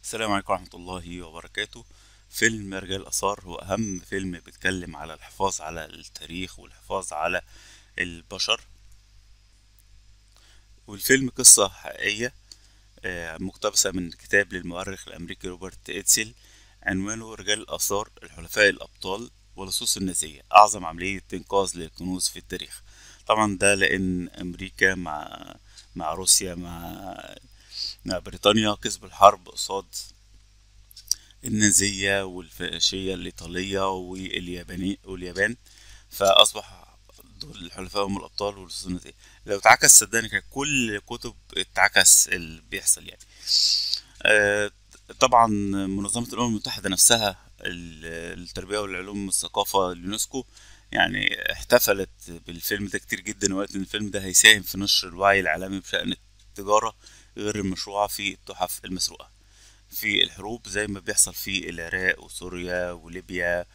السلام عليكم ورحمة الله وبركاته فيلم رجال الآثار هو أهم فيلم بيتكلم على الحفاظ على التاريخ والحفاظ على البشر والفيلم قصة حقيقية آه، مقتبسة من كتاب للمؤرخ الأمريكي روبرت إتسل عنوانه رجال الآثار الحلفاء الأبطال ولصوص النازية أعظم عملية إنقاذ للكنوز في التاريخ طبعا ده لأن أمريكا مع مع روسيا مع مع بريطانيا كسبوا الحرب قصاد النازية والفاشية الإيطالية والياباني واليابان فأصبح دول الحلفاء هم الأبطال واللصوص النازية لو اتعكس صدقني كان كل كتب اتعكس اللي بيحصل يعني آه، طبعا منظمة الأمم المتحدة نفسها ال- التربية والعلوم والثقافة اليونسكو يعني احتفلت بالفيلم ده كتير جدا وقالت إن الفيلم ده هيساهم في نشر الوعي العالمي بشأن التجارة غير المشروعة في التحف المسروقة في الحروب زي ما بيحصل في العراق وسوريا وليبيا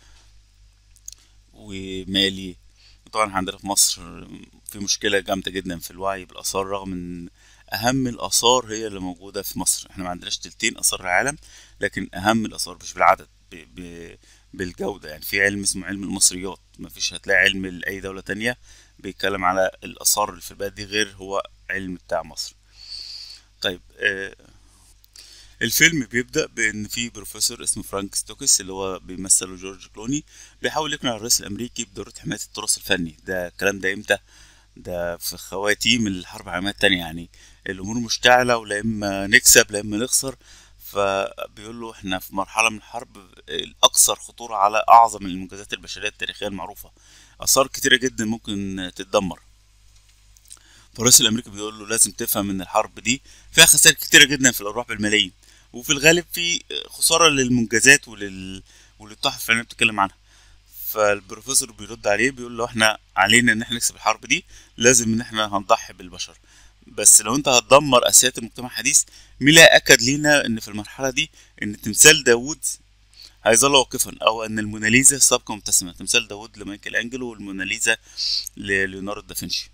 ومالي وطبعا عندنا في مصر في مشكلة جامدة جدا في الوعي بالآثار رغم إن أهم الآثار هي اللي موجودة في مصر احنا ما عندناش تلتين آثار العالم لكن أهم الآثار مش بالعدد ب... ب... بالجودة يعني في علم اسمه علم المصريات ما فيش هتلاقي علم لأي دولة تانية بيتكلم على الآثار اللي في البلد دي غير هو علم بتاع مصر طيب آه الفيلم بيبدأ بإن في بروفيسور اسمه فرانك ستوكس اللي هو بيمثله جورج كلوني بيحاول يقنع الرئيس الأمريكي بضرورة حماية التراث الفني ده الكلام ده إمتى؟ ده في خواتيم الحرب العالمية التانية يعني الأمور مشتعلة ولا إما نكسب لا إما نخسر فبيقول له إحنا في مرحلة من الحرب الأكثر خطورة على أعظم المنجزات البشرية التاريخية المعروفة آثار كتيرة جدا ممكن تتدمر فالرئيس الأمريكي بيقول له لازم تفهم إن الحرب دي فيها خسائر كتيرة جدا في الأرواح بالملايين وفي الغالب في خسارة للمنجزات ولل وللتحف اللي بتتكلم عنها فالبروفيسور بيرد عليه بيقول له احنا علينا ان احنا نكسب الحرب دي لازم ان احنا هنضحي بالبشر بس لو انت هتدمر اساسيات المجتمع الحديث مين اللي اكد لينا ان في المرحله دي ان تمثال داوود هيظل واقفا او ان الموناليزا ستبقى مبتسمه تمثال داوود لمايكل انجلو والموناليزا لليوناردو دافنشي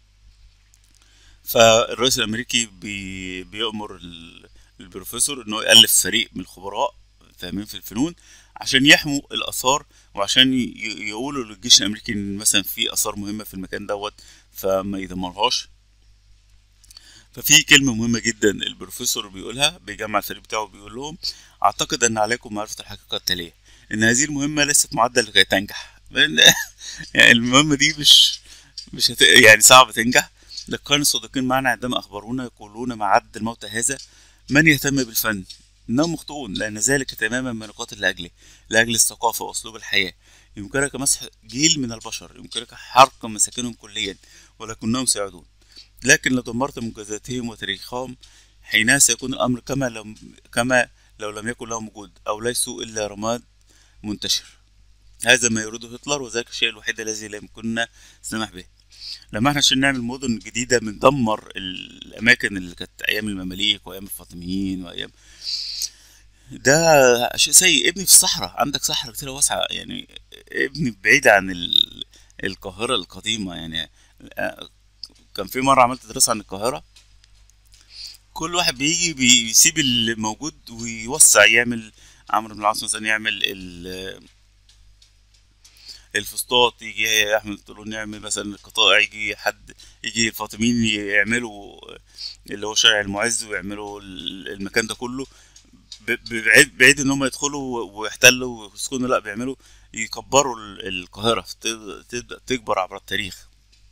فالرئيس الامريكي بي بيأمر ال- البروفيسور انه يألف فريق من الخبراء فاهمين في الفنون عشان يحموا الاثار وعشان ي- ي- يقولوا للجيش الامريكي ان مثلا في اثار مهمه في المكان دوت فما يدمرهاش ففي كلمه مهمه جدا البروفيسور بيقولها بيجمع الفريق بتاعه بيقول لهم اعتقد ان عليكم معرفه الحقيقه التاليه ان هذه المهمه ليست معده لكي تنجح لأن- يعني المهمه دي مش مش هت... يعني صعب تنجح لقد كانوا الصادقين معنا عندما أخبرونا يقولون مع عد الموت هذا من يهتم بالفن إنهم مخطئون لأن ذلك تماما ما نقاتل لأجله لأجل الثقافة وأسلوب الحياة يمكنك مسح جيل من البشر يمكنك حرق مساكنهم كليا ولكنهم سيعودون لكن لو دمرت منجزاتهم وتاريخهم حينها سيكون الأمر كما لو كما لو لم يكن لهم وجود أو ليسوا إلا رماد منتشر هذا ما يريده هتلر وذلك الشيء الوحيد الذي لا يمكننا السماح به لما احنا عشان نعمل مدن جديدة بندمر الأماكن اللي كانت أيام المماليك وأيام الفاطميين وأيام ده شيء سيء ابني في الصحراء عندك صحراء كتير واسعة يعني ابني بعيد عن ال... القاهرة القديمة يعني آه، كان في مرة عملت دراسة عن القاهرة كل واحد بيجي بيسيب الموجود ويوسع يعمل عمرو بن العاص مثلا يعمل ال... الفسطاط يجي احمد طولون يعمل مثلا القطائع يجي حد يجي الفاطميين يعملوا اللي هو شارع المعز ويعملوا ال- المكان ده كله ب- بعيد بعيد ان هم يدخلوا ويحتلوا ويسكنوا لا بيعملوا يكبروا ال- القاهرة فتبدأ تبدأ تكبر عبر التاريخ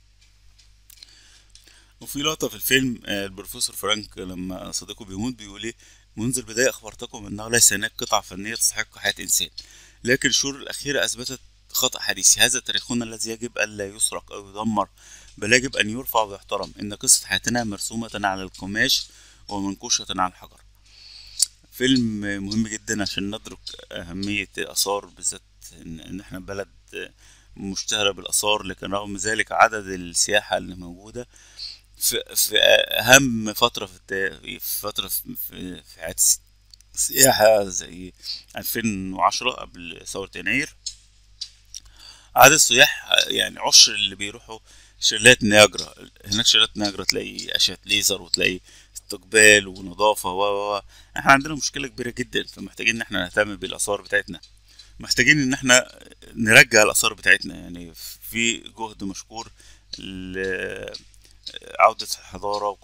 وفي لقطة في الفيلم آه، البروفيسور فرانك لما صديقه بيموت بيقول ايه منذ البداية أخبرتكم أنه ليس هناك قطعة فنية تستحق حياة إنسان لكن الشهور الأخيرة أثبتت خطأ حديثي هذا تاريخنا الذي يجب ألا يسرق أو يدمر بل يجب أن يرفع ويحترم إن قصة حياتنا مرسومة على القماش ومنقوشة على الحجر فيلم مهم جدا عشان ندرك أهمية الآثار بالذات إن إن إحنا بلد مشتهرة بالآثار لكن رغم ذلك عدد السياحة اللي موجودة في, في أهم فترة في, التا- في فترة في, في في حياة الس- السياحة زي 2010 قبل ثورة يناير عدد السياح يعني عشر اللي بيروحوا شلالات نياجرا هناك شلالات نياجرا تلاقي أشعة ليزر وتلاقي واستقبال ونظافة و و و. احنا عندنا مشكلة كبيرة جدا فمحتاجين ان احنا نهتم بالآثار بتاعتنا محتاجين ان احنا نرجع الآثار بتاعتنا يعني في جهد مشكور لعودة الحضارة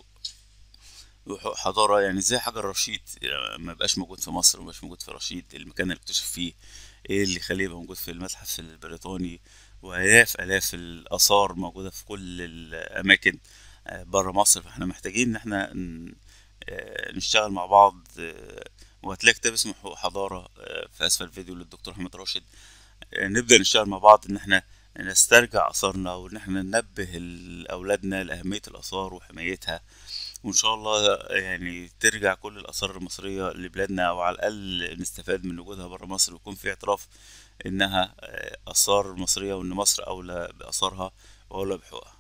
حضارة يعني زي حجر رشيد يعني ما بقاش موجود في مصر ما بقاش موجود في رشيد المكان اللي اكتشف فيه ايه اللي يخليه يبقى موجود في المتحف البريطاني وآلاف آلاف الآثار موجودة في كل الأماكن بره مصر فاحنا محتاجين ان احنا ن- آه، نشتغل مع بعض آه، وهتلاقي كتاب اسمه حقوق حضارة آه، في أسفل الفيديو للدكتور محمد راشد آه، نبدأ نشتغل مع بعض إن احنا نسترجع آثارنا وإن احنا ننبه ال- أولادنا لأهمية الآثار وحمايتها وإن شاء الله يعني ترجع كل الآثار المصرية لبلادنا أو على الأقل نستفاد من وجودها برا مصر ويكون في اعتراف إنها آه، آثار مصرية وإن مصر أولى بآثارها وأولى بحقوقها